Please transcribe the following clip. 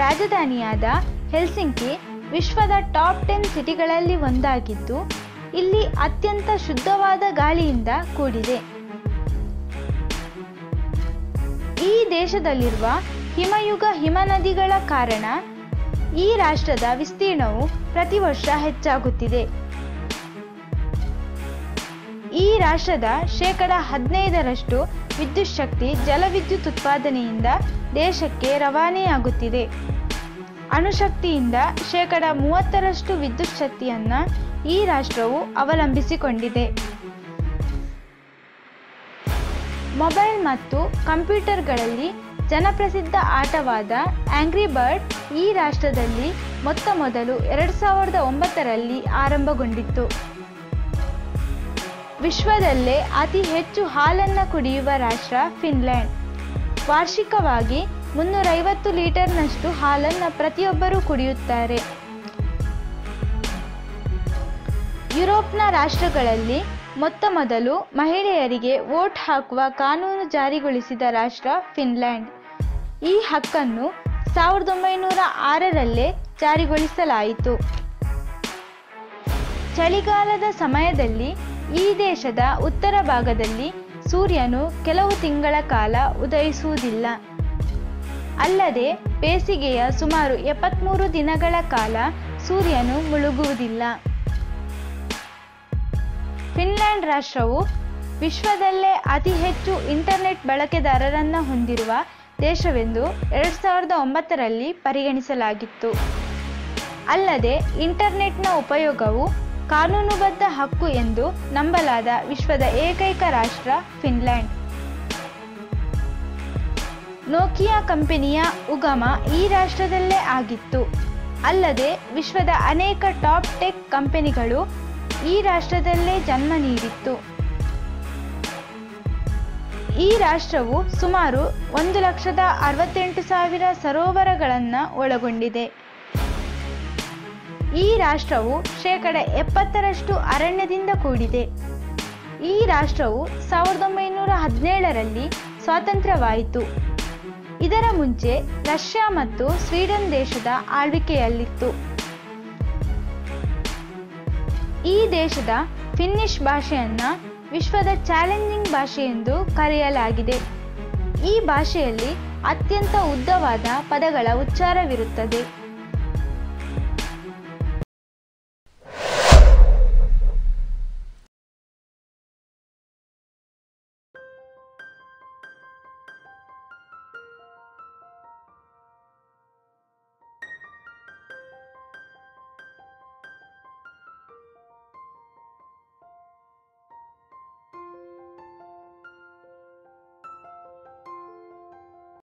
ರಾಜಧಾನಿಯಾದ Helsinki ವಿಶ್ವದ top ten ಸಿಟಿಗಳಲ್ಲಿ ಒಂದಾಗಿದ್ದು ಇಲ್ಲಿ ಅತ್ಯಂತ ಶುದ್ಧವಾದ ಗಾಳಿಯಿಂದ ಕೂಡಿದೆ ಈ ದೇಶದಲ್ಲಿರುವ ಹಿಮಯುಗ ಹಿಮನದಿಗಳ ಕಾರಣ ಈ ರಾಷ್ಟ್ರದ ವಿಸ್ತೀರ್ಣವು ಪ್ರತಿ ವರ್ಷ ಹೆಚ್ಚಾಗುತ್ತಿದೆ ಈ ರಾಷ್ಟ್ರದ ಶೇಕಡ ಹದಿನೈದರಷ್ಟು ವಿದ್ಯುತ್ ಶಕ್ತಿ ಜಲವಿದ್ಯುತ್ ಉತ್ಪಾದನೆಯಿಂದ ದೇಶಕ್ಕೆ ರವಾನೆಯಾಗುತ್ತಿದೆ ಅಣುಶಕ್ತಿಯಿಂದ ಶೇಕಡ ಮೂವತ್ತರಷ್ಟು ವಿದ್ಯುತ್ ಶಕ್ತಿಯನ್ನು ಈ ರಾಷ್ಟ್ರವು ಅವಲಂಬಿಸಿಕೊಂಡಿದೆ ಮೊಬೈಲ್ ಮತ್ತು ಕಂಪ್ಯೂಟರ್ಗಳಲ್ಲಿ ಜನಪ್ರಸಿದ್ಧ ಆಟವಾದ ಆಂಗ್ರಿ ಬರ್ಡ್ ಈ ರಾಷ್ಟ್ರದಲ್ಲಿ ಮೊತ್ತ ಮೊದಲು ಎರಡು ಸಾವಿರದ ಒಂಬತ್ತರಲ್ಲಿ ಆರಂಭಗೊಂಡಿತ್ತು ವಿಶ್ವದಲ್ಲೇ ಅತಿ ಹೆಚ್ಚು ಹಾಲನ್ನು ಕುಡಿಯುವ ರಾಷ್ಟ್ರ ಫಿನ್ಲ್ಯಾಂಡ್ ವಾರ್ಷಿಕವಾಗಿ ಮುನ್ನೂರೈವತ್ತು ಲೀಟರ್ನಷ್ಟು ಹಾಲನ್ನು ಪ್ರತಿಯೊಬ್ಬರೂ ಕುಡಿಯುತ್ತಾರೆ ಯುರೋಪ್ನ ರಾಷ್ಟ್ರಗಳಲ್ಲಿ ಮೊತ್ತ ಮೊದಲು ಮಹಿಳೆಯರಿಗೆ ವೋಟ್ ಹಾಕುವ ಕಾನೂನು ಜಾರಿಗೊಳಿಸಿದ ರಾಷ್ಟ್ರ ಫಿನ್ಲ್ಯಾಂಡ್ ಈ ಹಕ್ಕನ್ನು ಸಾವಿರದ ಒಂಬೈನೂರ ಆರರಲ್ಲೇ ಜಾರಿಗೊಳಿಸಲಾಯಿತು ಚಳಿಗಾಲದ ಸಮಯದಲ್ಲಿ ಈ ದೇಶದ ಉತ್ತರ ಭಾಗದಲ್ಲಿ ಸೂರ್ಯನು ಕೆಲವು ತಿಂಗಳ ಕಾಲ ಉದಯಿಸುವುದಿಲ್ಲ ಅಲ್ಲದೆ ಬೇಸಿಗೆಯ ಸುಮಾರು ಎಪ್ಪತ್ತ್ಮೂರು ದಿನಗಳ ಕಾಲ ಸೂರ್ಯನು ಮುಳುಗುವುದಿಲ್ಲ ಫಿನ್ಲ್ಯಾಂಡ್ ರಾಷ್ಟ್ರವು ವಿಶ್ವದಲ್ಲೇ ಅತಿ ಹೆಚ್ಚು ಇಂಟರ್ನೆಟ್ ಬಳಕೆದಾರರನ್ನು ಹೊಂದಿರುವ ದೇಶವೆಂದು ಎರಡು ಸಾವಿರದ ಒಂಬತ್ತರಲ್ಲಿ ಪರಿಗಣಿಸಲಾಗಿತ್ತು ಅಲ್ಲದೆ ಇಂಟರ್ನೆಟ್ನ ಉಪಯೋಗವು ಕಾನೂನುಬದ್ಧ ಹಕ್ಕು ಎಂದು ನಂಬಲಾದ ವಿಶ್ವದ ಏಕೈಕ ರಾಷ್ಟ್ರ ಫಿನ್ಲ್ಯಾಂಡ್ ನೋಕಿಯಾ ಕಂಪನಿಯ ಉಗಮ ಈ ರಾಷ್ಟ್ರದಲ್ಲೇ ಆಗಿತ್ತು ಅಲ್ಲದೆ ವಿಶ್ವದ ಅನೇಕ ಟಾಪ್ ಟೆಕ್ ಕಂಪನಿಗಳು ಈ ರಾಷ್ಟ್ರದಲ್ಲೇ ಜನ್ಮ ನೀಡಿತ್ತು ಈ ರಾಷ್ಟ್ರವು ಸುಮಾರು ಒಂದು ಲಕ್ಷದ ಅರವತ್ತೆಂಟು ಸಾವಿರ ಸರೋವರಗಳನ್ನು ಒಳಗೊಂಡಿದೆ ಈ ರಾಷ್ಟ್ರವು ಶೇಕಡ ಎಪ್ಪತ್ತರಷ್ಟು ಅರಣ್ಯದಿಂದ ಕೂಡಿದೆ ಈ ರಾಷ್ಟ್ರವು ಸಾವಿರದ ಒಂಬೈನೂರ ಹದಿನೇಳರಲ್ಲಿ ಸ್ವಾತಂತ್ರ್ಯವಾಯಿತು ಇದರ ಮುಂಚೆ ರಷ್ಯಾ ಮತ್ತು ಸ್ವೀಡನ್ ದೇಶದ ಆಳ್ವಿಕೆಯಲ್ಲಿತ್ತು ಈ ದೇಶದ ಫಿನ್ನಿಷ್ ಭಾಷೆಯನ್ನು ವಿಶ್ವದ ಚಾಲೆಂಜಿಂಗ್ ಭಾಷೆ ಎಂದು ಕರೆಯಲಾಗಿದೆ ಈ ಭಾಷೆಯಲ್ಲಿ ಅತ್ಯಂತ ಉದ್ದವಾದ ಪದಗಳ ಉಚ್ಚಾರವಿರುತ್ತದೆ